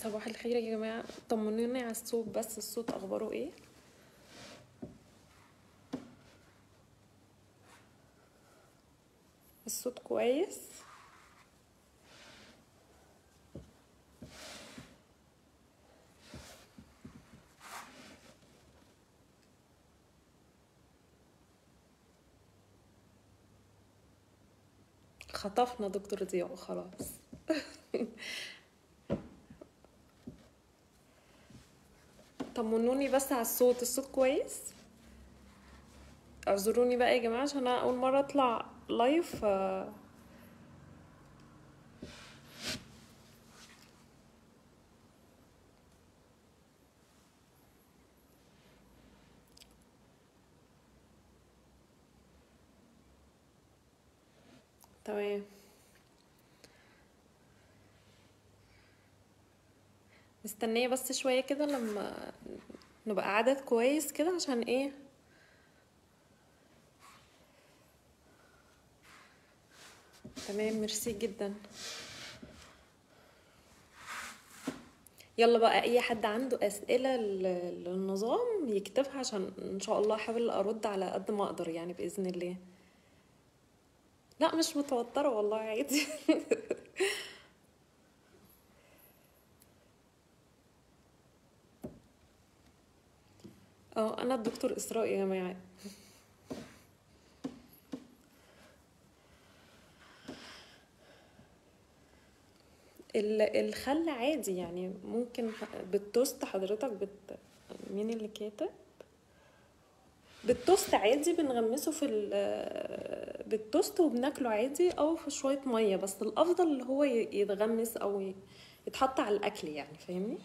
صباح الخير يا جماعة طمنوني على الصوت بس الصوت أخباره إيه الصوت كويس خطفنا دكتور ضياء خلاص طمنوني بس على الصوت الصوت كويس اعذروني بقى يا جماعة عشان أنا أول مرة أطلع لايف ف... تمام مستنية بس شوية كده لما نبقى عدد كويس كده عشان ايه تمام ميرسي جدا يلا بقى اي حد عنده اسئلة لل- للنظام يكتبها عشان ان شاء الله احاول ارد على قد ما اقدر يعني باذن الله لا مش متوترة والله عادي اه انا الدكتور اسراء يا جماعة ال- الخل عادي يعني ممكن ح- بالتوست حضرتك بت... مين اللي كاتب بالتوست عادي بنغمسه في ال... بالتوست وبناكله عادي او في شوية مية بس الافضل اللي هو ي- يتغمس او ي- يتحط على الاكل يعني فاهمني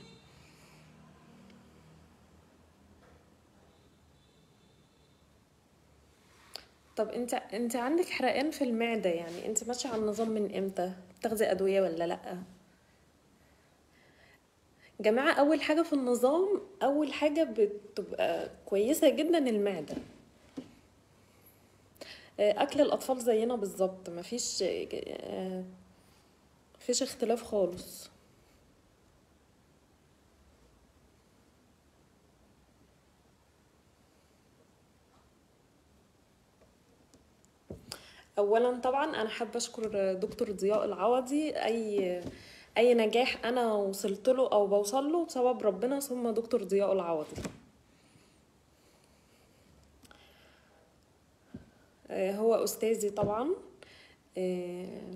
طب انت انت عندك حرقان في المعدة يعني انت ماشية على النظام من امتى بتاخدي ادوية ولا لأ جماعة أول حاجة في النظام أول حاجة بتبقى كويسة جدا المعدة آه، أكل الأطفال زينا بالظبط مفيش آه، مفيش اختلاف خالص اولا طبعا انا حابه اشكر دكتور ضياء العوضي اي اي نجاح انا وصلت له او بوصل له بسبب ربنا ثم دكتور ضياء العوضي آه، هو استاذي طبعا آه،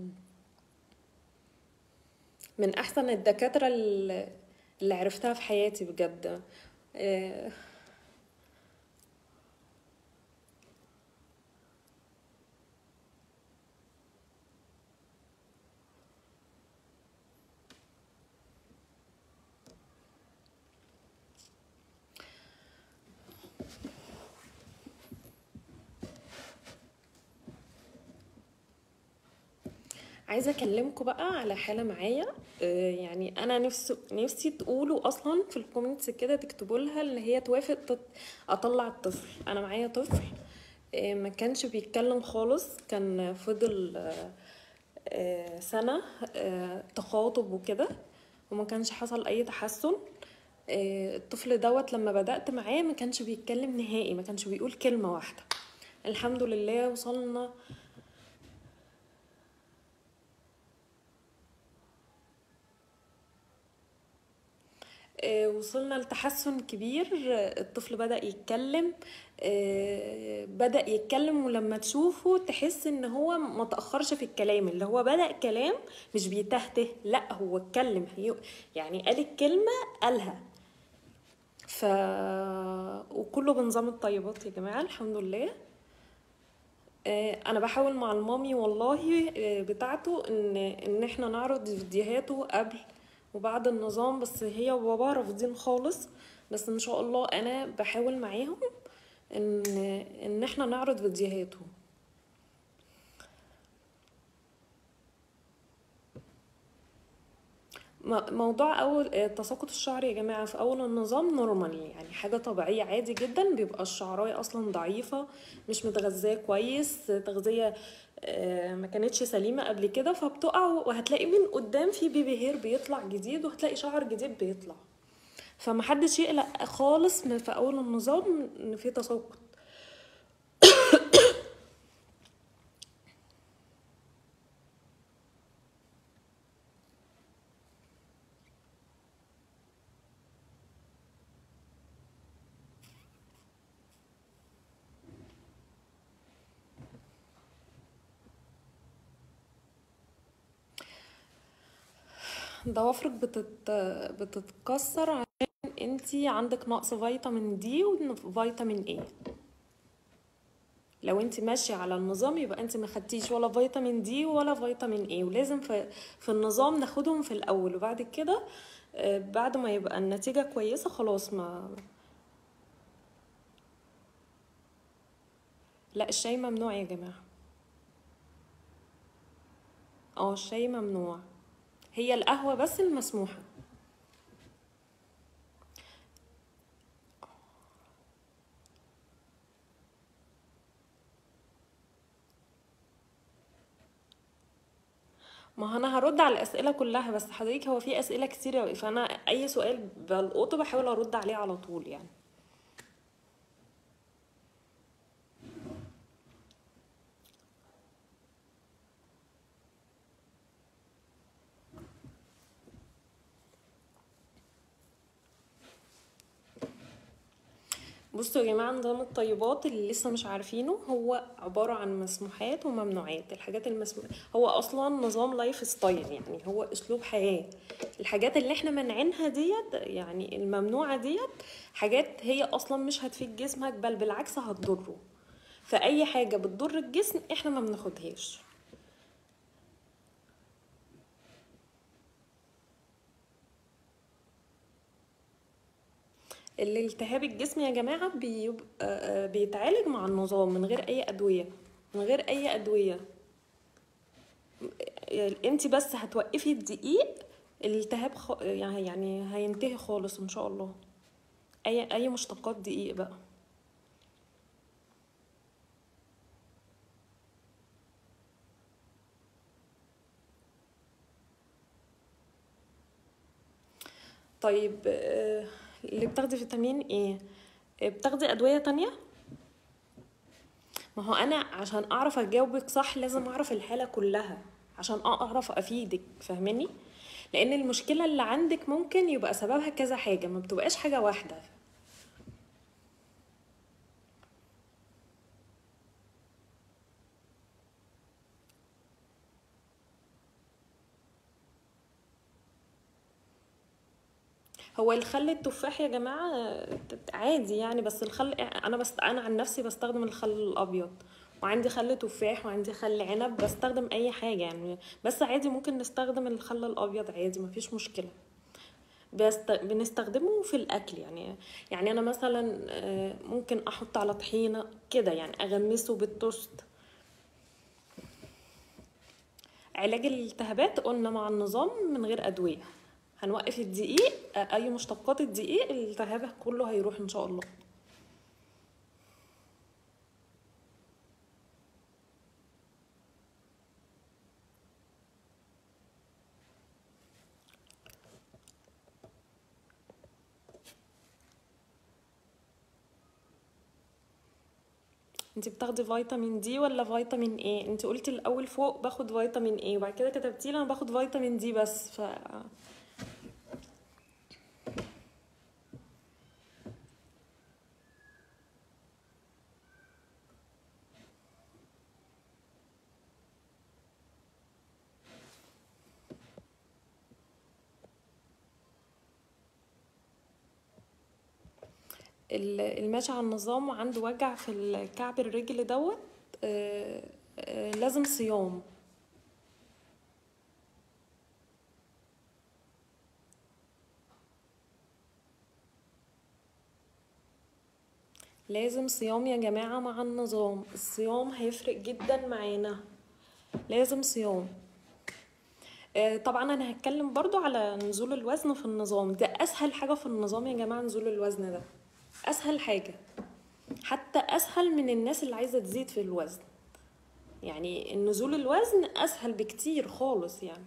من احسن الدكاتره اللي اللي عرفتها في حياتي بجد آه، عايزه اكلمكم بقى على حاله معايا آه، يعني انا نفسي نفسي تقولوا اصلا في الكومنتس كده تكتبوا لها ان هي توافق تط- اطلع الطفل انا معايا طفل آه، ما كانش بيتكلم خالص كان فضل آه، آه، سنه آه، تخاطب وكده وما كانش حصل اي تحسن آه، الطفل دوت لما بدأت معاه ما كانش بيتكلم نهائي ما كانش بيقول كلمة واحدة الحمد لله وصلنا آه، وصلنا لتحسن كبير آه، الطفل بدأ يتكلم آه، بدأ يتكلم ولما تشوفه تحس ان هو ما تأخرش في الكلام اللي هو بدأ كلام مش بيتهته لا هو اتكلم هي- يعني قال الكلمة قالها ف وكله بنظام الطيبات يا جماعة الحمد لله آه، انا بحاول مع المامي والله آه، بتاعته ان ان احنا نعرض فيديوهاته قبل وبعد النظام بس هي وبابا رافضين خالص بس ان شاء الله انا بحاول معاهم ان ان احنا نعرض فيديوهاته م- موضوع اول آه، تساقط الشعر يا جماعه في اول النظام نورمال يعني حاجه طبيعيه عادي جدا بيبقى الشعرايه اصلا ضعيفه مش متغذيه كويس تغذيه آه، ما كانتش سليمة قبل كده فبتقع وهتلاقي من قدام في بيبي هير بيطلع جديد وهتلاقي شعر جديد بيطلع فمحدش يقلق خالص من في اول النظام ان في تساقط ضوافرك بتت... بتتكسر عشان انتي عندك نقص فيتامين دي وفيتامين ايه لو انت ماشيه على النظام يبقى انت ما خدتيش ولا فيتامين دي ولا فيتامين ايه ولازم في, في النظام ناخدهم في الاول وبعد كده آه، بعد ما يبقى النتيجه كويسه خلاص ما لا الشاي ممنوع يا جماعه اه الشاي ممنوع هي القهوه بس المسموحه ما هو انا هرد على الاسئله كلها بس حضرتك هو في اسئله كتير أوي فانا اي سؤال بلقطه بحاول ارد عليه على طول يعني بصوا يا جماعة نظام الطيبات اللي لسه مش عارفينه هو عبارة عن مسموحات وممنوعات الحاجات المسموح هو أصلا نظام لايف ستايل يعني هو أسلوب حياة الحاجات اللي احنا منعينها ديت يعني الممنوعة ديت حاجات هي أصلا مش هتفيد جسمك بل بالعكس هتضره فأي حاجة بتضر الجسم احنا ما بناخدهاش الالتهاب الجسم يا جماعة بيبقى آه، بيتعالج مع النظام من غير أي أدوية من غير أي أدوية انت بس هتوقفي الدقيق الالتهاب خ... يعني يعني هينتهي خالص ان شاء الله اي اي مشتقات دقيق بقى طيب آه، اللي بتاخدي فيتامين ايه آه، بتاخدي ادويه تانية ما هو انا عشان اعرف اجاوبك صح لازم اعرف الحاله كلها عشان اعرف افيدك فاهماني لان المشكله اللي عندك ممكن يبقى سببها كذا حاجه ما بتبقاش حاجه واحده هو الخل التفاح يا جماعه عادي يعني بس الخل انا بس انا عن نفسي بستخدم الخل الابيض وعندي خل تفاح وعندي خل عنب بستخدم اي حاجه يعني بس عادي ممكن نستخدم الخل الابيض عادي مفيش مشكله بست... بنستخدمه في الاكل يعني يعني انا مثلا آه، ممكن احط على طحينه كده يعني اغمسه بالتوست علاج الالتهابات قلنا مع النظام من غير ادويه هنوقف الدقيق آه، اي مشتقات الدقيق الالتهاب كله هيروح ان شاء الله انت بتاخدي فيتامين دي ولا فيتامين ايه انت قلتي الاول فوق باخد فيتامين ايه وبعد كده كتبتي لي انا باخد فيتامين دي بس ف الماشي على النظام وعنده وجع في الكعب الرجل دوت آه، آه، لازم صيام لازم صيام يا جماعة مع النظام الصيام هيفرق جدا معانا لازم صيام آه، طبعا انا هتكلم برضو على نزول الوزن في النظام ده اسهل حاجة في النظام يا جماعة نزول الوزن ده اسهل حاجه حتى اسهل من الناس اللي عايزه تزيد في الوزن يعني نزول الوزن اسهل بكتير خالص يعني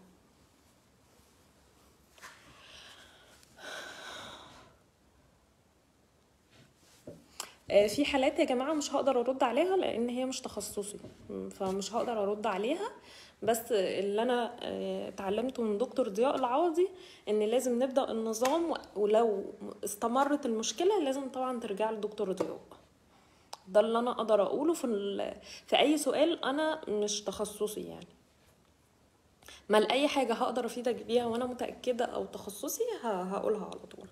آه، في حالات يا جماعة مش هقدر ارد عليها لان هي مش تخصصي م، فمش هقدر ارد عليها بس اللي انا آه، اتعلمته من دكتور ضياء العوضي ان لازم نبدأ النظام ولو استمرت المشكلة لازم طبعا ترجع لدكتور ضياء ده اللي انا اقدر اقوله في ال... في اي سؤال انا مش تخصصي يعني ما لاي حاجة هقدر افيدك بيها وانا متأكدة او تخصصي ه- هقولها على طول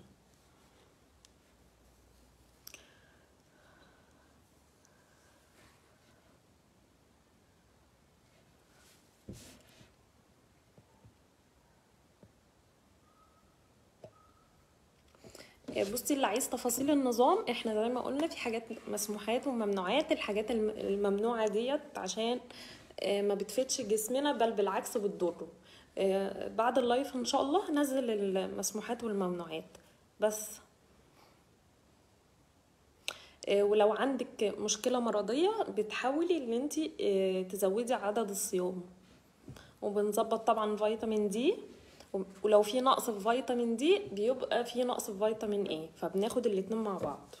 بصي اللي عايز تفاصيل النظام احنا زي ما قلنا في حاجات مسموحات وممنوعات الحاجات الم- الممنوعة ديت عشان آه، ما بتفيدش جسمنا بل بالعكس بتضره آه، بعد اللايف ان شاء الله هنزل المسموحات والممنوعات بس آه، ولو عندك مشكلة مرضية بتحاولي ان انت تزودي عدد الصيام وبنظبط طبعا فيتامين دي ولو في نقص في فيتامين دي بيبقى في نقص في فيتامين ايه فبناخد الاتنين مع بعض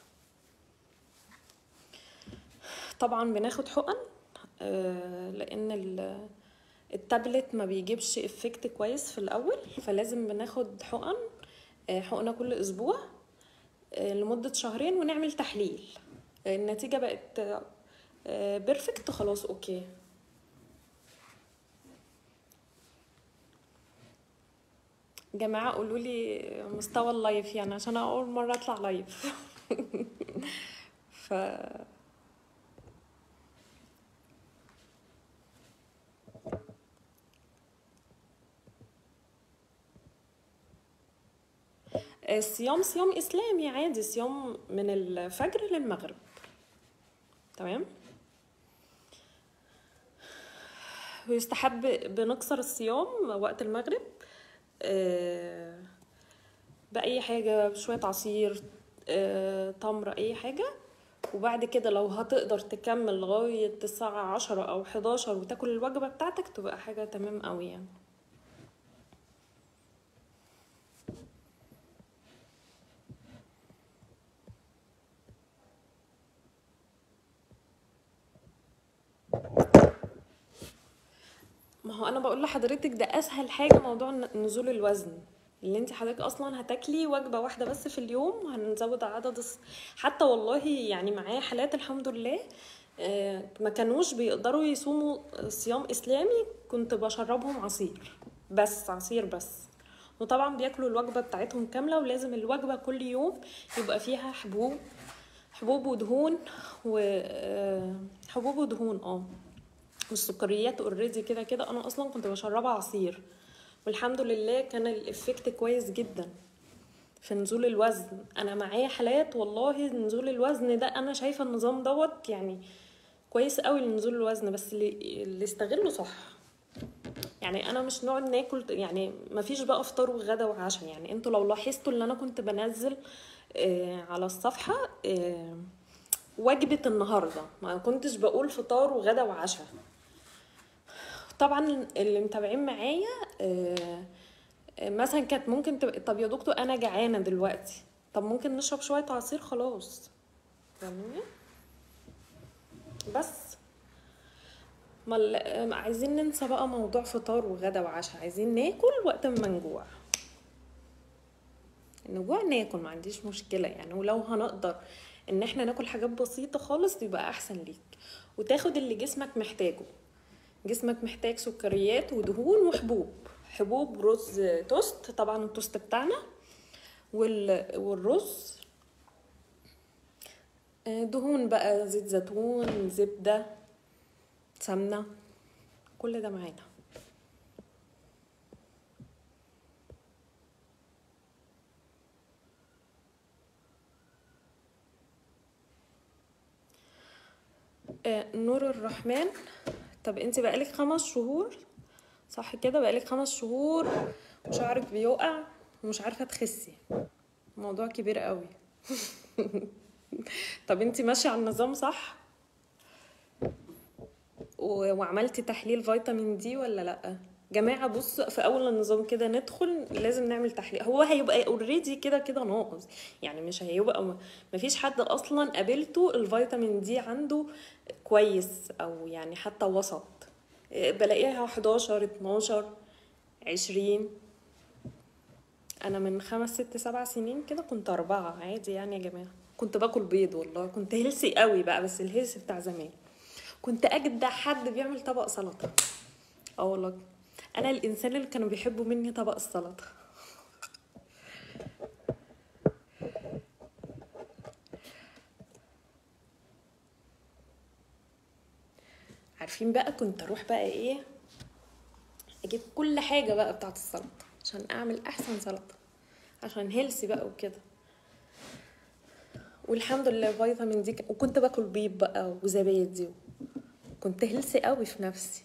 طبعا بناخد حقن آه، لان ال- التابلت ما بيجيبش افكت كويس في الاول فلازم بناخد حقن آه، حقنه كل اسبوع آه، لمده شهرين ونعمل تحليل آه، النتيجه بقت بيرفكت خلاص اوكي جماعة قولوا لي مستوى اللايف يعني عشان أنا أول مرة أطلع لايف ف الصيام صيام إسلامي عادي صيام من الفجر للمغرب تمام ويستحب بنكسر الصيام وقت المغرب آه، بأي حاجة شوية عصير آه، تمر أي حاجة وبعد كده لو هتقدر تكمل لغاية الساعة عشرة أو حداشر وتاكل الوجبة بتاعتك تبقى حاجة تمام أوي يعني ما هو انا بقول لحضرتك ده اسهل حاجه موضوع ن- نزول الوزن اللي انت حضرتك اصلا هتاكلي وجبه واحده بس في اليوم وهنزود عدد الص... حتى والله يعني معايا حالات الحمد لله آه، ما كانوش بيقدروا يصوموا صيام اسلامي كنت بشربهم عصير بس عصير بس وطبعا بياكلوا الوجبه بتاعتهم كامله ولازم الوجبه كل يوم يبقى فيها حبوب حبوب ودهون و آه، حبوب ودهون اه والسكريات اوريدي كده كده انا اصلا كنت بشربها عصير والحمد لله كان الافكت كويس جدا في نزول الوزن انا معايا حالات والله نزول الوزن ده انا شايفه النظام دوت يعني كويس قوي لنزول الوزن بس اللي اللي يستغله صح يعني انا مش نقعد ناكل يعني ما فيش بقى فطار وغدا وعشاء يعني انتوا لو لاحظتوا اللي انا كنت بنزل آه، على الصفحه آه، وجبه النهارده ما كنتش بقول فطار وغدا وعشاء طبعا اللي متابعين معايا آه، آه، مثلا كانت ممكن تبقى طب يا دكتور انا جعانه دلوقتي طب ممكن نشرب شويه عصير خلاص فاهمني بس ما ال- آه، عايزين ننسى بقى موضوع فطار وغدا وعشاء عايزين ناكل وقت ما نجوع نجوع ناكل ما عنديش مشكله يعني ولو هنقدر ان احنا ناكل حاجات بسيطه خالص يبقى احسن ليك وتاخد اللي جسمك محتاجه جسمك محتاج سكريات ودهون وحبوب حبوب رز توست طبعا التوست بتاعنا وال... والرز آه، دهون بقى زيت زيتون زبدة سمنة كل ده معانا آه، نور الرحمن طب انت بقالك خمس شهور صح كده بقالك خمس شهور وشعرك بيقع ومش عارفة تخسي موضوع كبير قوي طب انت ماشية على النظام صح و- وعملتي تحليل فيتامين دي ولا لا جماعة بص في أول النظام كده ندخل لازم نعمل تحليل هو هيبقى اوريدي كده كده ناقص يعني مش هيبقى م- مفيش حد أصلا قابلته الفيتامين دي عنده كويس أو يعني حتى وسط إيه، بلاقيها 11 12 20 أنا من خمس ست سبع سنين كده كنت أربعة عادي يعني يا جماعة كنت باكل بيض والله كنت هيلسي قوي بقى بس الهيلث بتاع زمان كنت أجدع حد بيعمل طبق سلطة اه والله انا الانسان اللي كانوا بيحبوا مني طبق السلطه عارفين بقى كنت اروح بقى ايه اجيب كل حاجه بقى بتاعت السلطه عشان اعمل احسن سلطه عشان هيلسي بقى وكده والحمد لله فيتامين دي ك- وكنت باكل بيض بقى وزبادي كنت هيلسي قوي في نفسي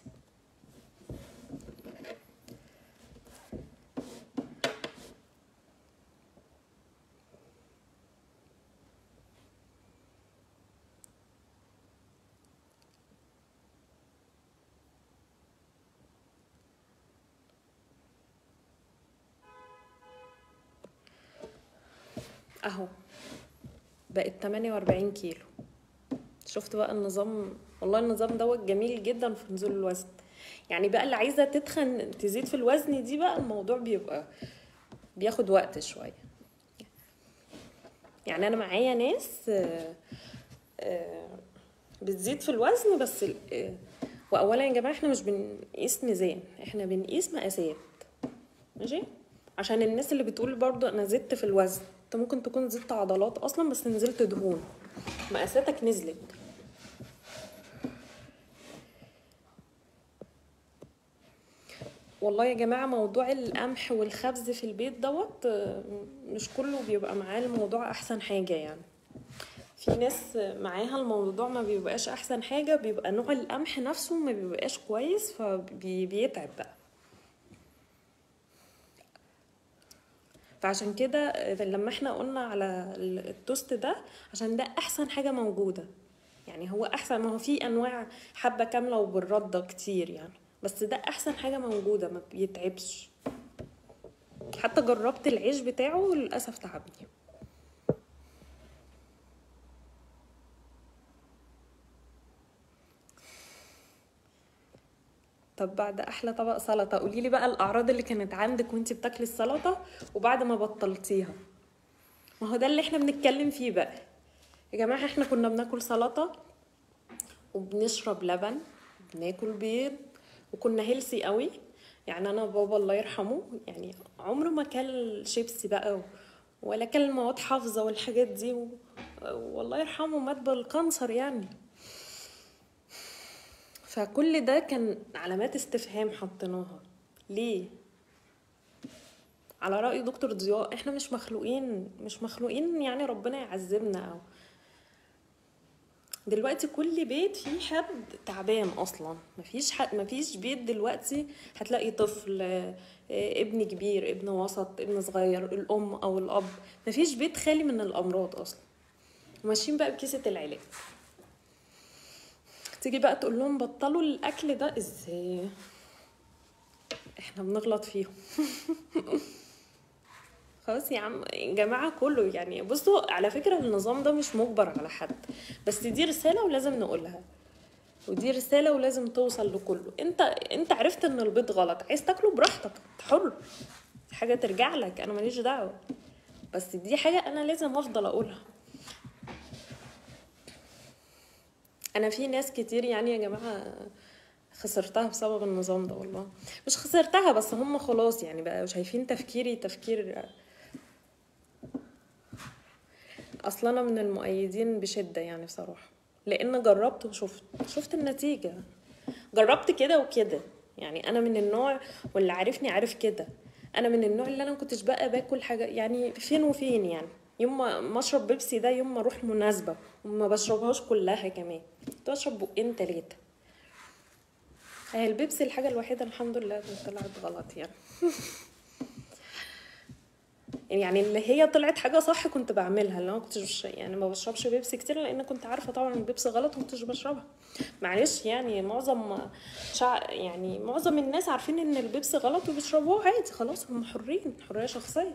اهو بقت 48 كيلو شفت بقى النظام والله النظام دوت جميل جدا في نزول الوزن يعني بقى اللي عايزه تتخن تزيد في الوزن دي بقى الموضوع بيبقى بياخد وقت شويه يعني انا معايا ناس آه، آه، بتزيد في الوزن بس ال- آه، واولا يا جماعه احنا مش بنقيس ميزان احنا بنقيس مقاسات ماشي عشان الناس اللي بتقول برضو انا زدت في الوزن انت ممكن تكون زدت عضلات اصلا بس نزلت دهون مقاساتك نزلت والله يا جماعة موضوع القمح والخبز في البيت دوت آه، مش كله بيبقى معاه الموضوع أحسن حاجة يعني في ناس معاها الموضوع ما بيبقاش أحسن حاجة بيبقى نوع القمح نفسه ما بيبقاش كويس فبيتعب بقى فعشان كده لما احنا قلنا على التوست ده عشان ده احسن حاجة موجودة يعني هو احسن ما هو في انواع حبة كاملة وبالردة كتير يعني بس ده احسن حاجة موجودة ما بيتعبش حتى جربت العيش بتاعه للأسف تعبني طب بعد احلى طبق سلطة قولي لي بقى الاعراض اللي كانت عندك وانتي بتاكلي السلطة وبعد ما بطلتيها ما هو ده اللي احنا بنتكلم فيه بقى يا جماعة احنا كنا بناكل سلطة وبنشرب لبن بناكل بيض وكنا هيلسي قوي يعني انا بابا الله يرحمه يعني عمره ما كل شيبسي بقى و- ولا كل مواد حافظة والحاجات دي و... والله يرحمه مات بالكانسر يعني فكل ده كان علامات استفهام حطيناها ليه على رأي دكتور ضياء احنا مش مخلوقين مش مخلوقين يعني ربنا يعذبنا او دلوقتي كل بيت فيه حد تعبان اصلا مفيش حد مفيش بيت دلوقتي هتلاقي طفل آه، ابن كبير ابن وسط ابن صغير الام او الاب مفيش بيت خالي من الامراض اصلا وماشيين بقى بكيسة العلاج تيجي بقى تقول لهم بطلوا الاكل ده ازاي احنا بنغلط فيهم خلاص يا عم يا جماعة كله يعني بصوا على فكرة النظام ده مش مجبر على حد بس دي رسالة ولازم نقولها ودي رسالة ولازم توصل لكله انت انت عرفت ان البيض غلط عايز تاكله براحتك انت حر دي حاجة ترجع لك انا ماليش دعوة بس دي حاجة انا لازم افضل اقولها انا في ناس كتير يعني يا جماعة خسرتها بسبب النظام ده والله مش خسرتها بس هم خلاص يعني بقى شايفين تفكيري تفكير اصلا انا من المؤيدين بشده يعني بصراحه لان جربت وشفت شفت النتيجه جربت كده وكده يعني انا من النوع واللي عارفني عارف كده انا من النوع اللي انا ما كنتش بقى باكل حاجه يعني فين وفين يعني يوم ما ما اشرب بيبسي ده يوم ما اروح مناسبه وما بشربهاش كلها كمان كنت بشرب بقين تلاته هي البيبسي الحاجه الوحيده الحمد لله اللي طلعت غلط يعني يعني اللي هي طلعت حاجه صح كنت بعملها اللي انا ما كنتش يعني ما بشربش بيبسي كتير لان كنت عارفه طبعا البيبسي غلط وما كنتش بشربها معلش يعني معظم شع... يعني معظم الناس عارفين ان البيبسي غلط وبيشربوه عادي خلاص هم حرين حريه شخصيه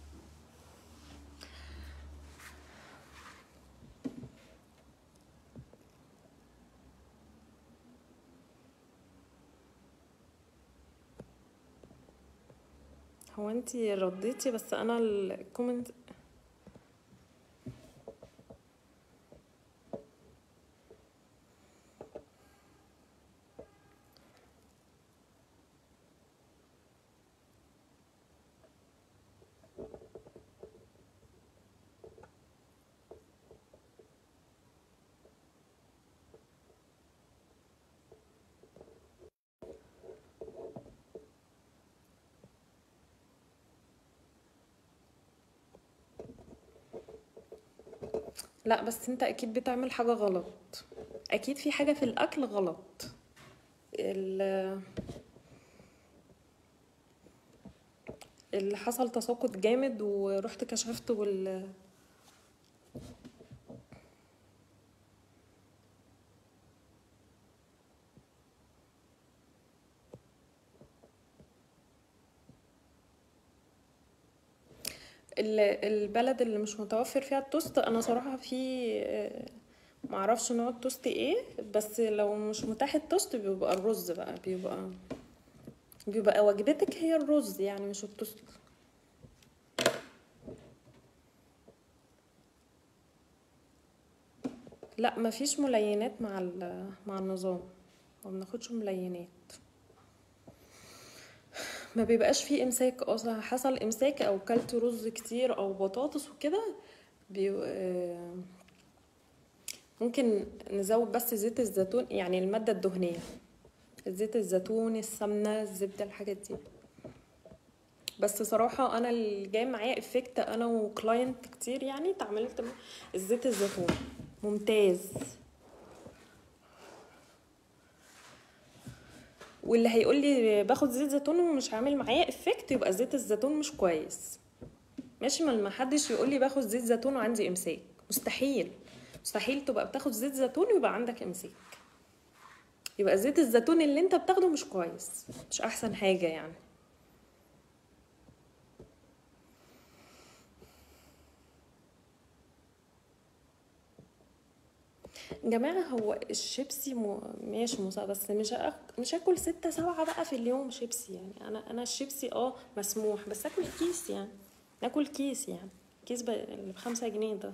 هو انتي رديتي بس انا الكومنت لا بس انت اكيد بتعمل حاجة غلط اكيد في حاجة في الاكل غلط ال- اللي حصل تساقط جامد ورحت كشفت وال ال- البلد اللي مش متوفر فيها التوست انا صراحة في آه، معرفش نوع التوست ايه بس لو مش متاح التوست بيبقى الرز بقى بيبقى بيبقى وجبتك هي الرز يعني مش التوست لا مفيش ملينات مع ال- مع النظام ما بناخدش ملينات ما بيبقاش فيه امساك اصلا حصل امساك او كلت رز كتير او بطاطس وكده بي... آه، ممكن نزود بس زيت الزيتون يعني المادة الدهنية زيت الزيتون السمنة الزبدة الحاجات دي بس صراحة أنا اللي جاي معايا افكت أنا وكلاينت كتير يعني اتعاملت مع الزيت الزيتون ممتاز واللي هيقول لي باخد زيت زيتون ومش عامل معايا افكت يبقى زيت الزيتون مش كويس ماشي ما حدش يقول لي باخد زيت زيتون وعندي امساك مستحيل مستحيل تبقى بتاخد زيت زيتون ويبقى عندك امساك يبقى زيت الزيتون اللي انت بتاخده مش كويس مش احسن حاجة يعني جماعة هو الشيبسي م... ماشي موسى بس مش أك... مش اكل ستة سبعة بقى في اليوم شيبسي يعني انا انا الشيبسي اه مسموح بس اكل كيس يعني ناكل كيس يعني كيس ب... اللي بخمسة جنيه ده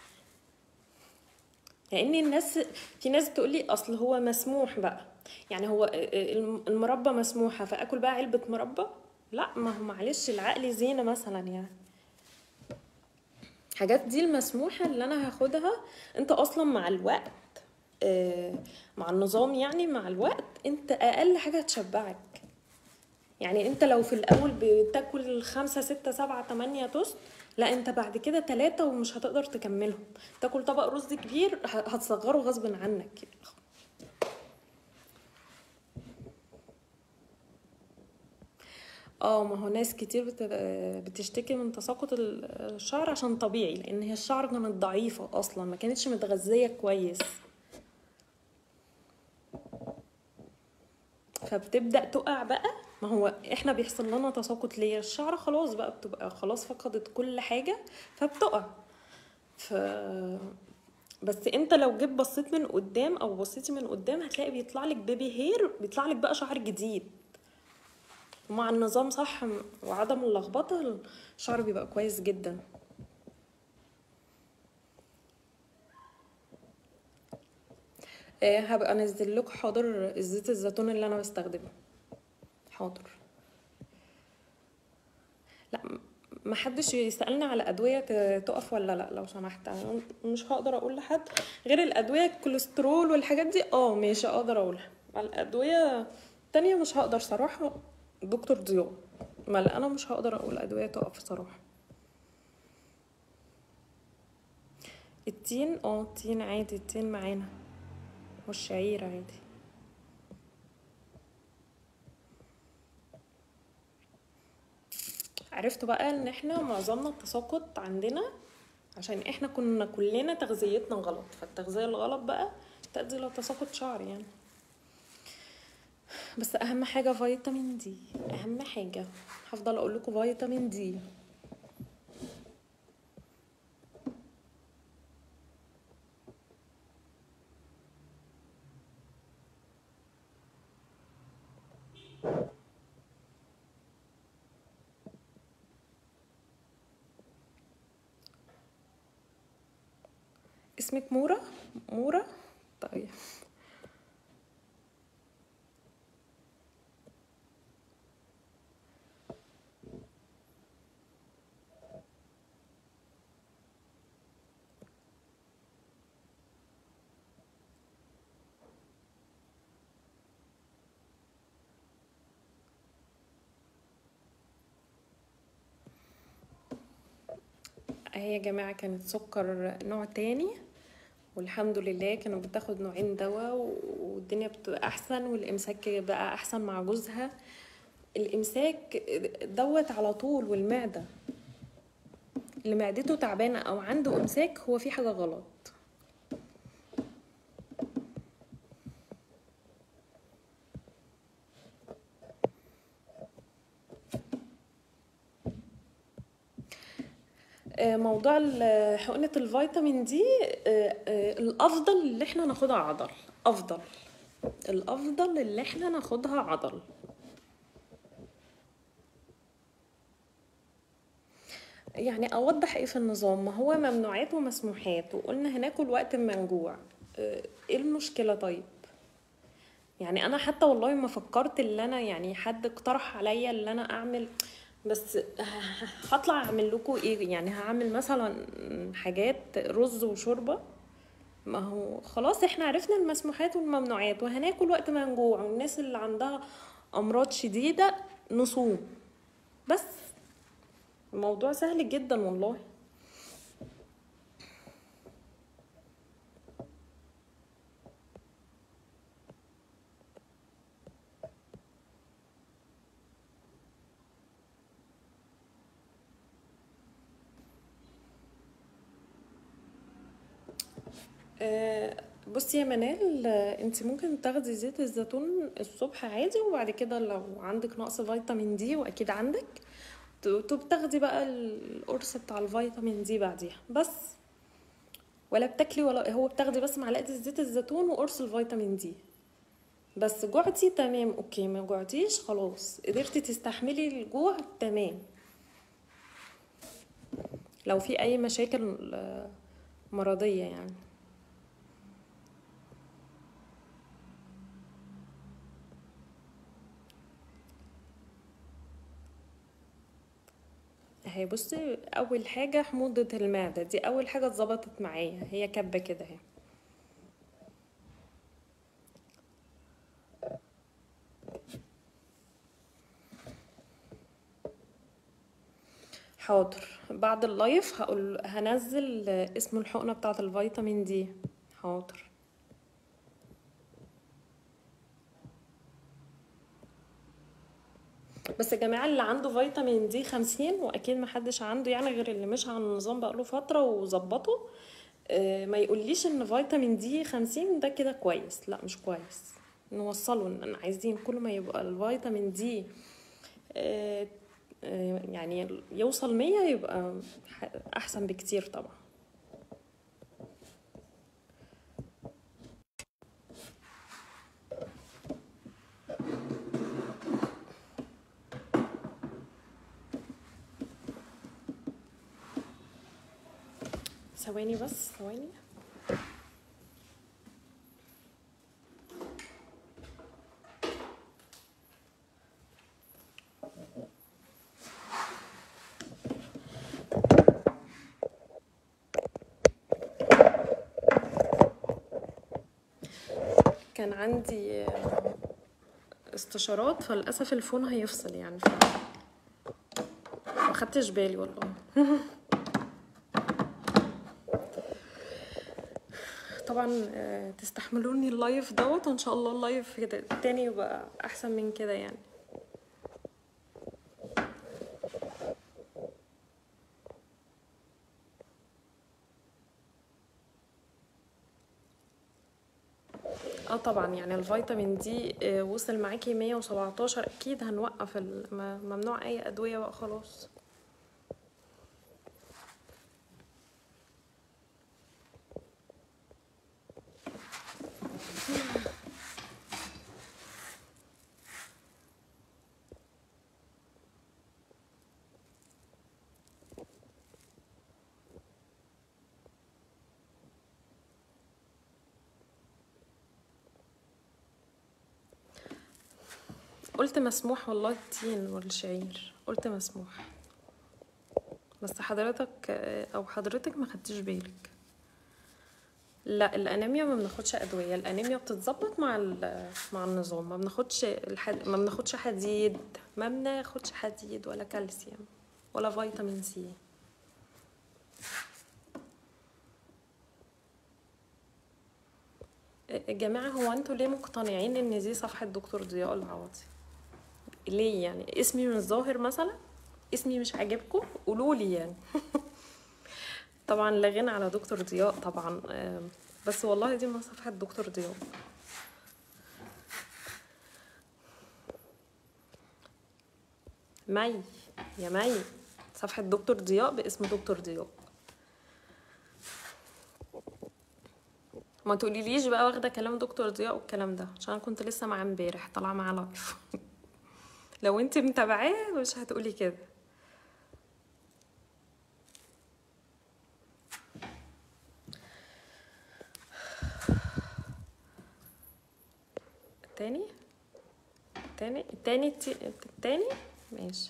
لان الناس في ناس بتقول لي اصل هو مسموح بقى يعني هو الم- المربى مسموحة فاكل بقى علبة مربى لا ما هو معلش العقل زينة مثلا يعني الحاجات دي المسموحة اللي انا هاخدها انت اصلا مع الوقت آه، مع النظام يعني مع الوقت انت اقل حاجة هتشبعك يعني انت لو في الاول بتاكل خمسة ستة سبعة تمانية توست لا انت بعد كده تلاتة ومش هتقدر تكملهم تاكل طبق رز كبير ه- هتصغره غصب عنك اه ما هو ناس كتير بت- بتشتكي من تساقط ال- الشعر عشان طبيعي لان هي الشعر كانت ضعيفة اصلا ما كانتش متغذية كويس فبتبدأ تقع بقى ما هو احنا بيحصل لنا تساقط ليه الشعر خلاص بقى بتبقى خلاص فقدت كل حاجة فبتقع ف بس انت لو جيت بصيت من قدام او بصيتي من قدام هتلاقي بيطلع لك بيبي هير بيطلع لك بقى شعر جديد ومع النظام صح وعدم اللخبطة الشعر بيبقى كويس جدا آه، هبقى انزل لكم حاضر زيت الزيتون اللي انا بستخدمه حاضر لا م- ما حدش يسألني على أدوية ت- تقف ولا لا لو سمحت أنا مش هقدر أقول لحد غير الأدوية الكوليسترول والحاجات دي اه ماشي أقدر أقولها على الأدوية التانية مش هقدر صراحة دكتور ضياء ما لا أنا مش هقدر أقول أدوية تقف صراحة التين اه التين عادي التين معانا والشعير عادي عرفتوا بقى ان احنا معظمنا التساقط عندنا عشان احنا كنا كلنا تغذيتنا غلط فالتغذية الغلط بقى تؤدي الى تساقط شعر يعني بس اهم حاجة فيتامين دي اهم حاجة هفضل اقول لكم فيتامين دي اسمك مورا مورا طيب هي يا جماعة كانت سكر نوع تاني والحمد لله كانت بتاخد نوعين دواء والدنيا بتبقى احسن والامساك بقى احسن مع جوزها الامساك دوت على طول والمعدة اللي معدته تعبانة او عنده امساك هو في حاجة غلط آه، موضوع ال- حقنة الفيتامين دي آه، آه، الأفضل اللي احنا ناخدها عضل أفضل الأفضل اللي احنا ناخدها عضل يعني أوضح ايه في النظام ما هو ممنوعات ومسموحات وقلنا هناكل وقت ما نجوع آه، ايه المشكلة طيب يعني انا حتى والله ما فكرت اللي انا يعني حد اقترح عليا اللي انا اعمل بس هطلع اعمل لكم ايه يعني هعمل مثلا حاجات رز وشوربه ما هو خلاص احنا عرفنا المسموحات والممنوعات وهناكل وقت ما نجوع والناس اللي عندها امراض شديده نصوم بس الموضوع سهل جدا والله آه، بصي يا منال آه، انت ممكن تاخدي زيت الزيتون الصبح عادي وبعد كده لو عندك نقص فيتامين دي واكيد عندك ت- ت- بتاخدي بقى القرص بتاع الفيتامين دي بعديها بس ولا بتاكلي ولا هو بتاخدي بس معلقه زيت الزيتون وقرص الفيتامين دي بس جوعتي تمام اوكي ما جوعتيش خلاص قدرتي تستحملي الجوع تمام لو في اي مشاكل آه، مرضيه يعني اهي بصي اول حاجه حموضه المعده دي اول حاجه اتظبطت معايا هي كبه كده اهي حاضر بعد اللايف هقول هنزل اسم الحقنه بتاعه الفيتامين دي حاضر بس يا جماعه اللي عنده فيتامين دي خمسين واكيد محدش عنده يعني غير اللي مش على النظام بقاله فتره وظبطه آه، ما يقوليش ان فيتامين دي خمسين ده كده كويس لا مش كويس نوصله ان عايزين كل ما يبقى الفيتامين دي آه، آه، يعني يوصل مية يبقى ح- احسن بكتير طبعا ثواني بس ثواني كان عندي استشارات فللأسف الفون هيفصل يعني ف... ما خدتش بالي والله طبعا آه، تستحملوني اللايف دوت وان شاء الله اللايف كده التاني يبقى احسن من كده يعني اه طبعا يعني الفيتامين دي آه، وصل معاكي 117 اكيد هنوقف ال- م- ممنوع اي ادويه بقى خلاص قلت مسموح والله التين والشعير قلت مسموح بس حضرتك آه، او حضرتك ما خدتش بالك لا الانيميا ما بناخدش ادويه الانيميا بتتظبط مع ال- مع النظام ما بناخدش الحد... ما بناخدش حديد ما بناخدش حديد ولا كالسيوم ولا فيتامين سي يا جماعه هو انتوا ليه مقتنعين ان دي صفحه دكتور ضياء العوضي ليه يعني اسمي مش ظاهر مثلا اسمي مش عاجبكم قولوا لي يعني طبعا لا غنى على دكتور ضياء طبعا آم، بس والله دي من صفحة دكتور ضياء مي يا مي صفحة دكتور ضياء باسم دكتور ضياء ما تقوليليش بقى واخدة كلام دكتور ضياء والكلام ده عشان أنا كنت لسه معاه امبارح طالعة معاه لايف لو انت متابعاه مش هتقولي كده تاني تاني التاني التي- التاني ماشي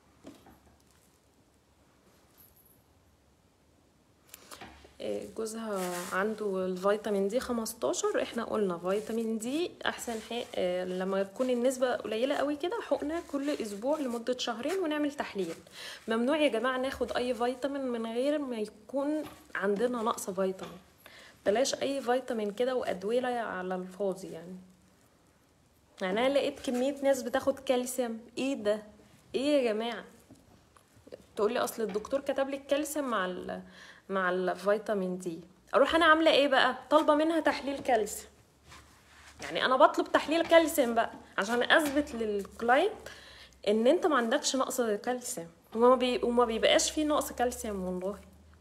إيه، جوزها عنده الفيتامين دي 15 احنا قلنا فيتامين دي احسن حاجة إيه، لما تكون النسبة قليلة قوي كده حقنة كل اسبوع لمدة شهرين ونعمل تحليل ممنوع يا جماعة ناخد اي فيتامين من غير ما يكون عندنا نقص فيتامين بلاش اي فيتامين كده وادوية على الفاضي يعني يعني انا لقيت كمية ناس بتاخد كالسيوم ايه ده ايه يا جماعة تقولي اصل الدكتور كتب لي الكالسيوم مع ال مع الفيتامين دي اروح انا عامله ايه بقى طالبه منها تحليل كالسيوم يعني انا بطلب تحليل كالسيوم بقى عشان اثبت للكلاينت ان انت ما عندكش نقص كالسيوم وما بي... وما بيبقاش فيه نقص كالسيوم والله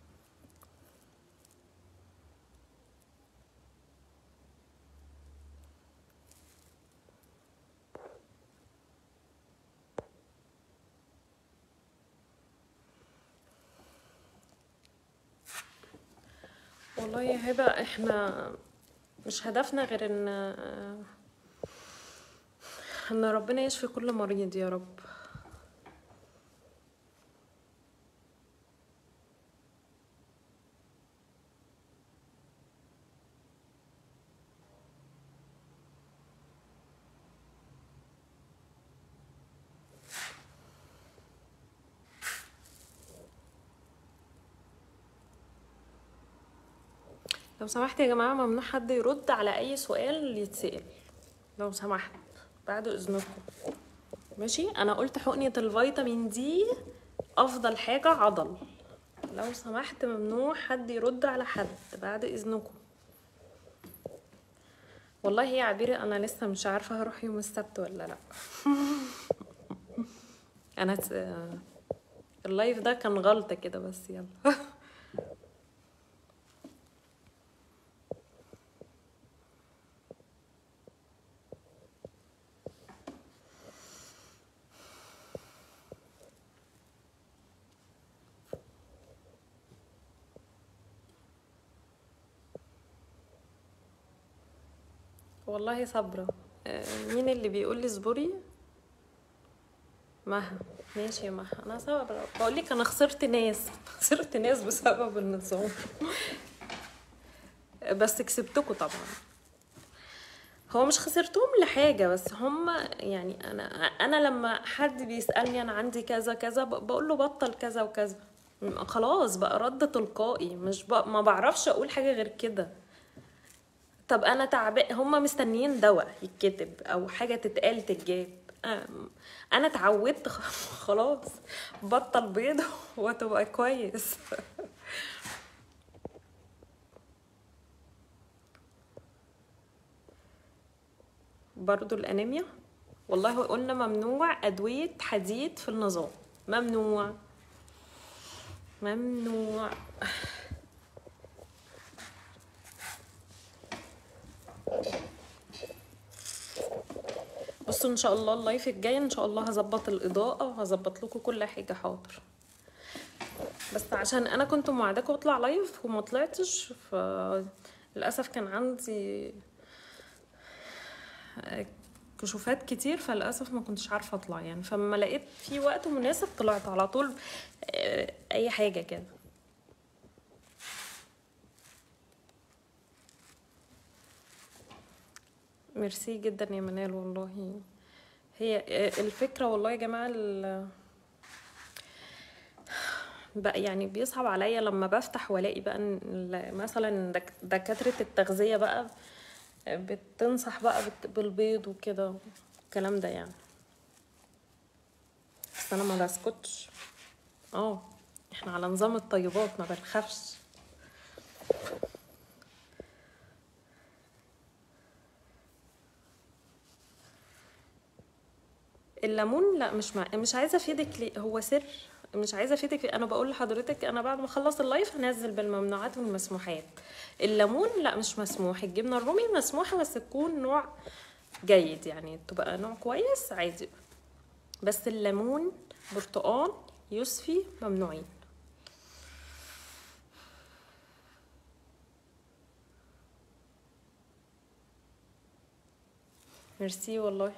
والله يا هبه احنا مش هدفنا غير ان ان ربنا يشفي كل مريض يا رب لو سمحت يا جماعة ممنوع حد يرد على أي سؤال يتسأل لو سمحت بعد إذنكم ماشي أنا قلت حقنة الفيتامين دي أفضل حاجة عضل لو سمحت ممنوع حد يرد على حد بعد إذنكم والله يا عبيرة أنا لسه مش عارفة هروح يوم السبت ولا لأ أنا ت... اللايف ده كان غلطة كده بس يلا والله صبرة آه، مين اللي بيقول لي اصبري مها ماشي يا مها انا صبرة بقول لك انا خسرت ناس خسرت ناس بسبب النظام بس كسبتكم طبعا هو مش خسرتهم لحاجة بس هم يعني انا انا لما حد بيسألني انا عندي كذا كذا ب- بقول له بطل كذا وكذا م- خلاص بقى رد تلقائي مش ب... ما بعرفش اقول حاجة غير كده طب انا تعبان هم مستنيين دواء يتكتب او حاجه تتقال تتجاب أم- انا اتعودت خ- خلاص بطل بيض وتبقى كويس برضو الانيميا والله قلنا ممنوع ادويه حديد في النظام ممنوع ممنوع بصوا ان شاء الله اللايف الجاي ان شاء الله هظبط الاضاءه وهظبط لكم كل حاجه حاضر بس عشان انا كنت موعداكم اطلع لايف وما طلعتش فللاسف كان عندي كشوفات كتير فللاسف ما كنتش عارفه اطلع يعني فما لقيت في وقت مناسب طلعت على طول آه، اي حاجه كده ميرسي جدا يا منال والله هي آه، الفكره والله يا جماعه ال- بقى يعني بيصعب عليا لما بفتح والاقي بقى إن ال- مثلا دك- دكاتره التغذيه بقى بتنصح بقى بت- بالبيض وكده الكلام ده يعني بس انا ما بسكتش اه احنا على نظام الطيبات ما بنخافش الليمون لا مش مع... مش عايزه افيدك ليه هو سر مش عايزه افيدك انا بقول لحضرتك انا بعد ما اخلص اللايف هنزل بالممنوعات والمسموحات الليمون لا مش مسموح الجبنه الرومي مسموحه بس تكون نوع جيد يعني تبقى نوع كويس عادي بس الليمون برتقال يوسفي ممنوعين ميرسي والله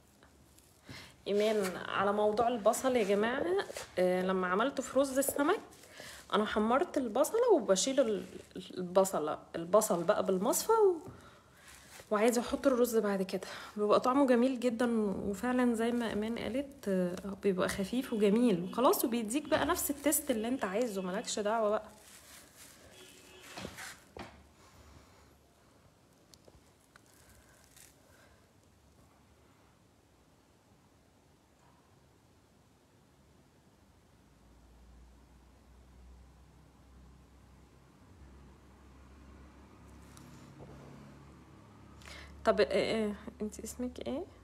ايمان على موضوع البصل يا جماعه آه، لما عملته في رز السمك انا حمرت البصله وبشيل ال- البصله البصل بقى بالمصفى و... وعايزه احط الرز بعد كده بيبقى طعمه جميل جدا وفعلا زي ما ايمان قالت آه، بيبقى خفيف وجميل وخلاص وبيديك بقى نفس التست اللي انت عايزه مالكش دعوه بقى طب إيه انت اسمك ايه